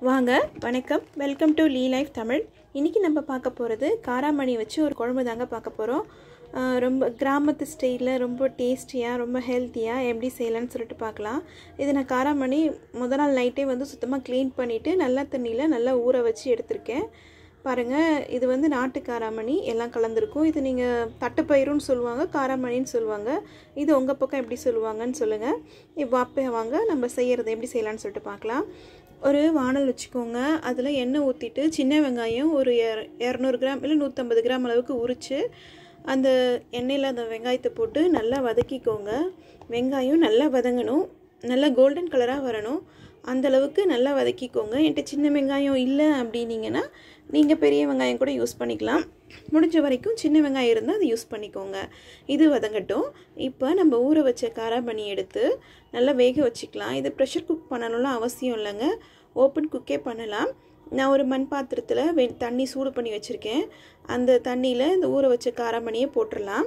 வாங்க வணக்கம் welcome to Lee life Tamil இன்றைக்கி நம்ம பார்க்க போகிறது காராமணி வச்சு ஒரு குழம்பு தாங்க பார்க்க போகிறோம் ரொம்ப கிராமத்து ஸ்டைலில் ரொம்ப டேஸ்டியாக ரொம்ப ஹெல்த்தியாக எப்படி செய்யலாம்னு சொல்லிட்டு பார்க்கலாம் இது நான் காராமணி முத நாள் நைட்டே வந்து சுத்தமாக க்ளீன் பண்ணிவிட்டு நல்ல தண்ணியில் நல்லா ஊற வச்சு எடுத்திருக்கேன் பாருங்கள் இது வந்து நாட்டு காராமணி எல்லாம் கலந்துருக்கும் இது நீங்கள் தட்டைப்பயிறுன்னு சொல்லுவாங்க காராமணின்னு சொல்லுவாங்க இது உங்கள் பக்கம் எப்படி சொல்லுவாங்கன்னு சொல்லுங்கள் இப்போ அப்போ வாங்க நம்ம செய்கிறது எப்படி செய்யலாம்னு சொல்லிட்டு பார்க்கலாம் ஒரு வானல் வச்சுக்கோங்க அதில் எண்ணெய் ஊற்றிட்டு சின்ன வெங்காயம் ஒரு இரநூறு கிராம் இல்லை நூற்றம்பது கிராம் அளவுக்கு உரித்து அந்த எண்ணெயில் அந்த வெங்காயத்தை போட்டு நல்லா வதக்கிக்கோங்க வெங்காயம் நல்லா வதங்கணும் நல்லா கோல்டன் கலராக வரணும் அந்தளவுக்கு நல்லா வதக்கிக்கோங்க என்கிட்ட சின்ன வெங்காயம் இல்லை அப்படின்னீங்கன்னா நீங்கள் பெரிய வெங்காயம் கூட யூஸ் பண்ணிக்கலாம் முடிஞ்ச வரைக்கும் சின்ன வெங்காயம் இருந்தால் அதை யூஸ் பண்ணிக்கோங்க இது வதங்கட்டும் இப்போ நம்ம ஊற வச்ச காராமணி எடுத்து நல்லா வேக வச்சுக்கலாம் இது ப்ரெஷர் குக் பண்ணணும்லாம் அவசியம் இல்லைங்க ஓப்பன் குக்கே பண்ணலாம் நான் ஒரு மண் பாத்திரத்தில் வெ தண்ணி சூடு பண்ணி வச்சுருக்கேன் அந்த தண்ணியில் இந்த ஊற வச்ச காராமணியை போட்டுடலாம்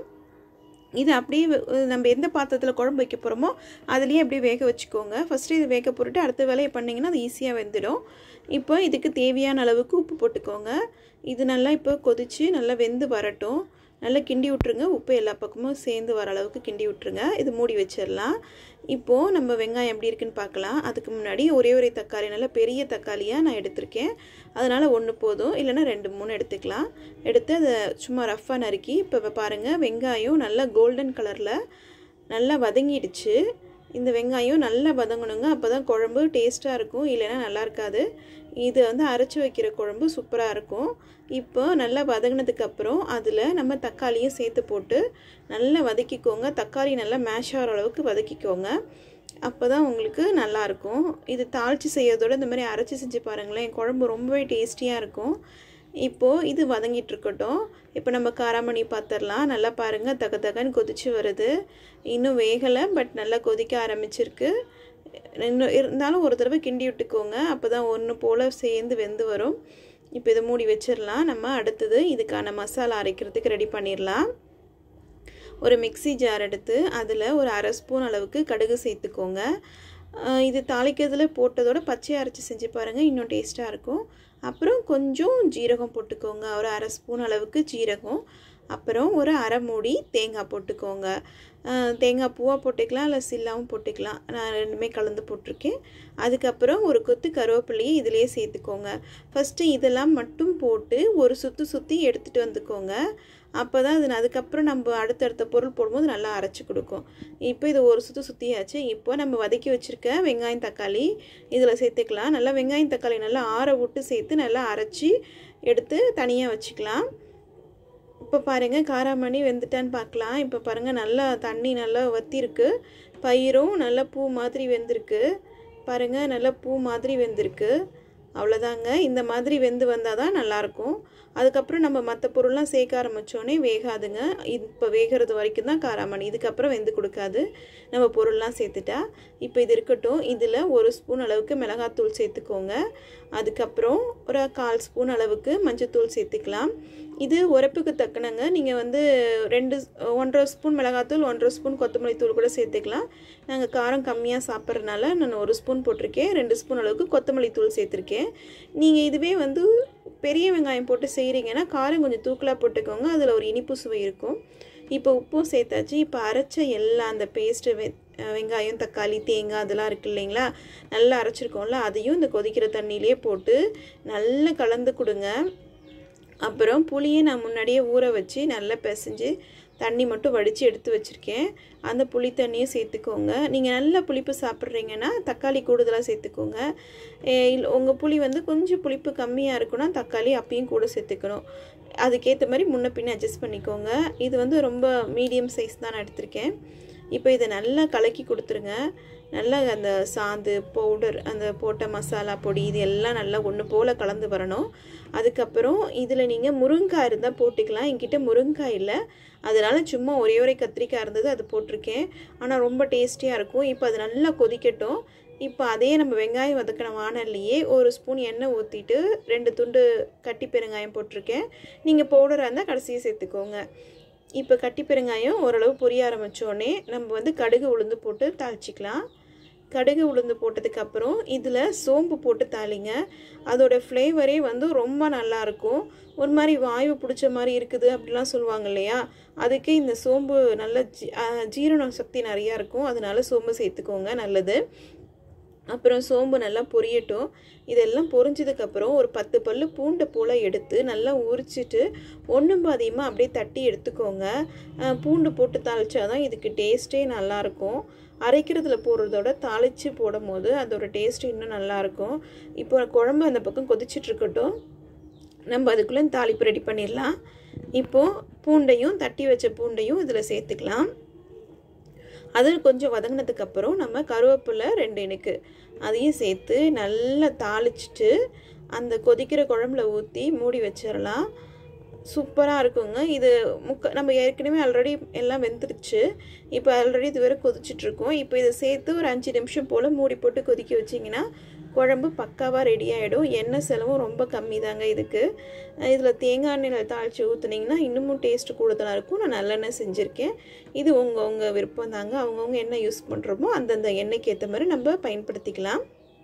இது அப்படியே நம்ம எந்த பாத்திரத்தில் குழம்பு வைக்க போகிறோமோ அதுலேயே அப்படியே வேக வச்சுக்கோங்க ஃபஸ்ட்டு இது வேக போட்டுட்டு அடுத்த வேலையை பண்ணிங்கன்னா அது ஈஸியாக வெந்துடும் இப்போ இதுக்கு தேவையான அளவுக்கு உப்பு போட்டுக்கோங்க இது நல்லா இப்போ கொதித்து நல்லா வெந்து வரட்டும் நல்லா கிண்டி விட்ருங்க உப்பு எல்லா பக்கமும் சேர்ந்து வர அளவுக்கு கிண்டி விட்ருங்க இது மூடி வச்சிடலாம் இப்போது நம்ம வெங்காயம் எப்படி இருக்குன்னு பார்க்கலாம் அதுக்கு முன்னாடி ஒரே ஒரே தக்காளி நல்லா பெரிய தக்காளியாக நான் எடுத்திருக்கேன் அதனால் ஒன்று போதும் இல்லைன்னா ரெண்டு மூணு எடுத்துக்கலாம் எடுத்து அதை சும்மா ரஃப்பாக நறுக்கி இப்போ பாருங்கள் வெங்காயம் நல்லா கோல்டன் கலரில் நல்லா வதங்கிடுச்சு இந்த வெங்காயம் நல்லா வதங்கணுங்க அப்போ தான் குழம்பு டேஸ்ட்டாக இருக்கும் இல்லைன்னா நல்லா இருக்காது இது வந்து அரைச்சி வைக்கிற குழம்பு சூப்பராக இருக்கும் இப்போ நல்லா வதங்கினதுக்கப்புறம் அதில் நம்ம தக்காளியும் சேர்த்து போட்டு நல்லா வதக்கிக்கோங்க தக்காளி நல்லா மேஷ் ஆகிற அளவுக்கு வதக்கிக்கோங்க அப்போ தான் உங்களுக்கு நல்லாயிருக்கும் இது தாளித்து செய்யறதோட இந்த மாதிரி அரைச்சி செஞ்சு பாருங்களேன் குழம்பு ரொம்பவே டேஸ்டியாக இருக்கும் இப்போது இது வதங்கிட்டு இருக்கட்டும் இப்போ நம்ம காராமணி பார்த்துடலாம் நல்லா பாருங்கள் தக தகன்னு கொதிச்சு வருது இன்னும் வேகலை பட் நல்லா கொதிக்க ஆரம்பிச்சிருக்கு இன்னும் இருந்தாலும் ஒரு தடவை கிண்டி விட்டுக்கோங்க அப்போ தான் ஒன்று போல் சேர்ந்து வெந்து வரும் இப்போ இதை மூடி வச்சிடலாம் நம்ம அடுத்தது இதுக்கான மசாலா அரைக்கிறதுக்கு ரெடி பண்ணிடலாம் ஒரு மிக்சி ஜார் எடுத்து அதில் ஒரு அரை ஸ்பூன் அளவுக்கு கடுகு சேர்த்துக்கோங்க இது தாளிக்கிறதுல போட்டதோட பச்சையை அரைச்சி செஞ்சு பாருங்கள் இன்னும் டேஸ்ட்டாக இருக்கும் அப்புறம் கொஞ்சம் ஜீரகம் போட்டுக்கோங்க ஒரு அரை ஸ்பூன் அளவுக்கு ஜீரகம் அப்புறம் ஒரு அரை மூடி தேங்காய் போட்டுக்கோங்க தேங்காய் பூவாக போட்டுக்கலாம் இல்லை சில்லாவும் போட்டுக்கலாம் நான் ரெண்டுமே கலந்து போட்டிருக்கேன் அதுக்கப்புறம் ஒரு கொத்து கருவேப்பிலையை இதிலே சேர்த்துக்கோங்க ஃபஸ்ட்டு இதெல்லாம் மட்டும் போட்டு ஒரு சுற்றி சுற்றி எடுத்துகிட்டு வந்துக்கோங்க அப்போ தான் அது அதுக்கப்புறம் நம்ம அடுத்தடுத்த பொருள் போடும்போது நல்லா அரைச்சி கொடுக்கும் இப்போ இது ஒரு சுற்றி சுற்றியாச்சு இப்போ நம்ம வதக்கி வச்சுருக்க வெங்காயம் தக்காளி இதில் சேர்த்துக்கலாம் நல்லா வெங்காயம் தக்காளி நல்லா ஆற விட்டு சேர்த்து நல்லா அரைச்சி எடுத்து தனியாக வச்சுக்கலாம் இப்போ பாருங்கள் காராமணி வெந்துட்டான்னு பார்க்கலாம் இப்போ பாருங்கள் நல்லா தண்ணி நல்லா வத்திருக்கு பயிரும் நல்லா பூ மாதிரி வெந்திருக்கு பாருங்கள் நல்லா பூ மாதிரி வெந்திருக்கு அவ்வளோதாங்க இந்த மாதிரி வெந்து வந்தால் தான் நல்லாயிருக்கும் அதுக்கப்புறம் நம்ம மற்ற பொருள்லாம் சேர்க்க ஆரம்பித்தோடனே வேகாதுங்க இப்போ வேகிறது வரைக்கும் தான் காராமணி இதுக்கப்புறம் வெந்து கொடுக்காது நம்ம பொருள்லாம் சேர்த்துட்டா இப்போ இது இருக்கட்டும் இதில் ஒரு ஸ்பூன் அளவுக்கு மிளகாத்தூள் சேர்த்துக்கோங்க அதுக்கப்புறம் ஒரு கால் ஸ்பூன் அளவுக்கு மஞ்சத்தூள் சேர்த்துக்கலாம் இது உரப்புக்கு தக்கனங்க நீங்கள் வந்து ரெண்டு ஒன்றரை ஸ்பூன் மிளகாத்தூள் ஒன்றரை ஸ்பூன் கொத்தமல்லி தூள் கூட சேர்த்துக்கலாம் நாங்கள் காரம் கம்மியாக சாப்பிட்றதுனால நான் ஒரு ஸ்பூன் போட்டிருக்கேன் ரெண்டு ஸ்பூன் அளவுக்கு கொத்தமல்லி தூள் சேர்த்துருக்கேன் நீங்கள் இதுவே வந்து பெரிய வெங்காயம் போட்டு செய்கிறீங்கன்னா காரம் கொஞ்சம் தூக்கலாக போட்டுக்கோங்க அதில் ஒரு இனிப்பு சுவை இருக்கும் இப்போ உப்பும் சேர்த்தாச்சு இப்போ அரைச்ச எல்லா அந்த பேஸ்ட்டு வெ வெங்காயம் தக்காளி தேங்காய் அதெல்லாம் இருக்குது இல்லைங்களா நல்லா அரைச்சிருக்கோம்ல அதையும் இந்த கொதிக்கிற தண்ணியிலே போட்டு நல்லா கலந்து கொடுங்க அப்புறம் புளியை நான் முன்னாடியே ஊற வச்சு நல்லா பிசைஞ்சு தண்ணி மட்டும் வடித்து எடுத்து வச்சுருக்கேன் அந்த புளி தண்ணியை சேர்த்துக்கோங்க நீங்கள் நல்ல புளிப்பு சாப்பிட்றீங்கன்னா தக்காளி கூடுதலாக சேர்த்துக்கோங்க இல்லை உங்கள் புளி வந்து கொஞ்சம் புளிப்பு கம்மியாக இருக்குன்னா தக்காளி அப்பயும் கூட சேர்த்துக்கணும் அதுக்கேற்ற மாதிரி முன்ன பின்ன அட்ஜஸ்ட் பண்ணிக்கோங்க இது வந்து ரொம்ப மீடியம் சைஸ் தான் நான் எடுத்திருக்கேன் இப்போ இதை நல்லா கலக்கி கொடுத்துருங்க நல்லா அந்த சாந்து பவுடர் அந்த போட்ட மசாலா பொடி இது எல்லாம் நல்லா ஒன்று போல் கலந்து வரணும் அதுக்கப்புறம் இதில் நீங்கள் முருங்காய் இருந்தால் போட்டுக்கலாம் என்கிட்ட முருங்காய் இல்லை அதனால் சும்மா ஒரே ஒரே கத்திரிக்காய் இருந்தது அது போட்டிருக்கேன் ஆனால் ரொம்ப டேஸ்டியாக இருக்கும் இப்போ அது நல்லா கொதிக்கட்டும் இப்போ அதே நம்ம வெங்காயம் வதக்கின வானல்லையே ஒரு ஸ்பூன் எண்ணெய் ஊற்றிட்டு ரெண்டு துண்டு கட்டி பெருங்காயம் போட்டிருக்கேன் நீங்கள் பவுடராக இருந்தால் கடைசியை சேர்த்துக்கோங்க இப்போ கட்டி பெருங்காயம் ஓரளவு பொரிய ஆரம்பித்தோடனே நம்ம வந்து கடுகு உளுந்து போட்டு தாளிச்சிக்கலாம் கடுகு உளுந்து போட்டதுக்கப்புறம் இதில் சோம்பு போட்டு தாளிங்க அதோட ஃப்ளேவரே வந்து ரொம்ப நல்லாயிருக்கும் ஒரு மாதிரி வாயு பிடிச்ச மாதிரி இருக்குது அப்படிலாம் சொல்லுவாங்க இல்லையா அதுக்கு இந்த சோம்பு நல்ல ஜீ ஜீரண சக்தி நிறையா இருக்கும் அதனால சோம்பு சேர்த்துக்கோங்க நல்லது அப்புறம் சோம்பு நல்லா பொரியட்டும் இதெல்லாம் பொரிஞ்சதுக்கப்புறம் ஒரு பத்து பல் பூண்டை போல் எடுத்து நல்லா உரிச்சிட்டு ஒன்றும் பாதியமாக அப்படியே தட்டி எடுத்துக்கோங்க பூண்டு போட்டு தாளிச்சா தான் இதுக்கு டேஸ்ட்டே நல்லாயிருக்கும் அரைக்கிறதுல போடுறதோட தாளித்து போடும் போது அதோட டேஸ்ட் இன்னும் நல்லாயிருக்கும் இப்போ குழம்பு அந்த பக்கம் கொதிச்சிட்ருக்கட்டும் நம்ம அதுக்குள்ளே தாளிப்பு ரெடி பண்ணிடலாம் இப்போது பூண்டையும் தட்டி வச்ச பூண்டையும் இதில் சேர்த்துக்கலாம் அது கொஞ்சம் வதங்கினதுக்கப்புறம் நம்ம கருவேப்பிலை ரெண்டு இனுக்கு அதையும் சேர்த்து நல்லா தாளிச்சிட்டு அந்த கொதிக்கிற குழம்புல ஊற்றி மூடி வச்சிடலாம் சூப்பராக இருக்குங்க இது முக்க நம்ம ஏற்கனவே ஆல்ரெடி எல்லாம் வெந்துருச்சு இப்போ ஆல்ரெடி இது வேறு கொதிச்சிட்ருக்கோம் இப்போ இதை சேர்த்து ஒரு அஞ்சு நிமிஷம் போல் மூடி போட்டு கொதிக்க வச்சிங்கன்னா குழம்பு பக்காவாக ரெடி ஆகிடும் எண்ணெய் செலவும் ரொம்ப கம்மி தாங்க இதுக்கு இதில் தேங்காய் எண்ணெயில் தாளித்து ஊற்றுனீங்கன்னா இன்னமும் டேஸ்ட்டு கூடுதலாக இருக்கும் நான் நல்லெண்ணெய் செஞ்சுருக்கேன் இது உங்கள் உங்கள் விருப்பம் தாங்க அவங்கவுங்க என்ன யூஸ் பண்ணுறோமோ அந்தந்த எண்ணெய்க்கு ஏற்ற மாதிரி நம்ம பயன்படுத்திக்கலாம்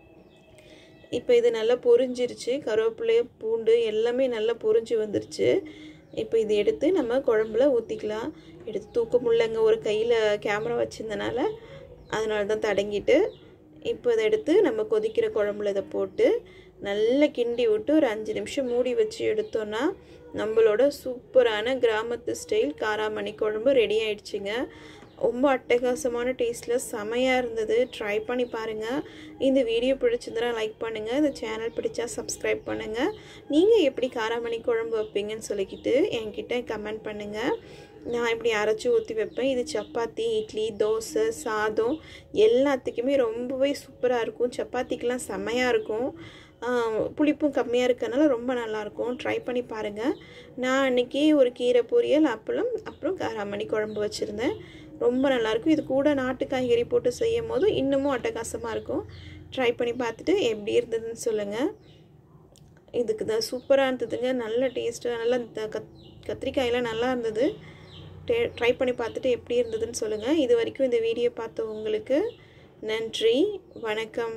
இப்போ இது நல்லா பொரிஞ்சிருச்சு கருவேப்பிலை பூண்டு எல்லாமே நல்லா பொரிஞ்சு வந்துருச்சு இப்போ இது எடுத்து நம்ம குழம்புல ஊற்றிக்கலாம் எடுத்து தூக்க முடியலங்க ஒரு கையில் கேமரா வச்சுருந்தனால அதனால தான் தடங்கிட்டு இப்போ இதை எடுத்து நம்ம கொதிக்கிற குழம்புல இதை போட்டு நல்லா கிண்டி விட்டு ஒரு அஞ்சு நிமிஷம் மூடி வச்சு எடுத்தோன்னா நம்மளோட சூப்பரான கிராமத்து ஸ்டைல் காராமணி குழம்பு ரெடி ஆயிடுச்சுங்க ரொம்ப அட்டகாசமான டேஸ்ட்டில் செமையாக இருந்தது ட்ரை பண்ணி பாருங்கள் இந்த வீடியோ பிடிச்சிருந்தா லைக் பண்ணுங்கள் இந்த சேனல் பிடிச்சா சப்ஸ்கிரைப் பண்ணுங்கள் நீங்கள் எப்படி காராமணி குழம்பு வைப்பீங்கன்னு சொல்லிக்கிட்டு என்கிட்ட கமெண்ட் பண்ணுங்கள் நான் இப்படி அரைச்சி ஊற்றி வைப்பேன் இது சப்பாத்தி இட்லி தோசை சாதம் எல்லாத்துக்குமே ரொம்பவே சூப்பராக இருக்கும் சப்பாத்திக்கெலாம் செம்மையாக இருக்கும் புளிப்பும் கம்மியாக இருக்கனால ரொம்ப நல்லாயிருக்கும் ட்ரை பண்ணி பாருங்கள் நான் அன்றைக்கி ஒரு கீரை பொரியல் அப்பளம் அப்புறம் காராமணி குழம்பு வச்சுருந்தேன் ரொம்ப நல்லாயிருக்கும் இது கூட நாட்டு காய்கறி போட்டு செய்யும் போது இன்னமும் அட்டகாசமாக இருக்கும் ட்ரை பண்ணி பார்த்துட்டு எப்படி இருந்ததுன்னு சொல்லுங்கள் இதுக்கு தான் சூப்பராக இருந்ததுங்க நல்ல டேஸ்ட்டு நல்லா கத் கத்திரிக்காயெல்லாம் நல்லா இருந்தது டே ட்ரை பண்ணி பார்த்துட்டு எப்படி இருந்ததுன்னு சொல்லுங்கள் இது வரைக்கும் இந்த வீடியோ பார்த்த உங்களுக்கு நன்றி வணக்கம்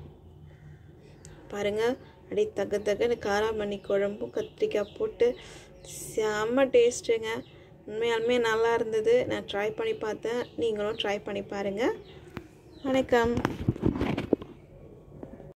பாருங்கள் அப்படியே தக தகன்னு காராமணி குழம்பும் கத்திரிக்காய் போட்டு செம்ம டேஸ்ட்டுங்க உண்மையாலுமே நல்லா இருந்தது நான் ட்ரை பண்ணி பார்த்தேன் நீங்களும் ட்ரை பண்ணி பாருங்கள் வணக்கம்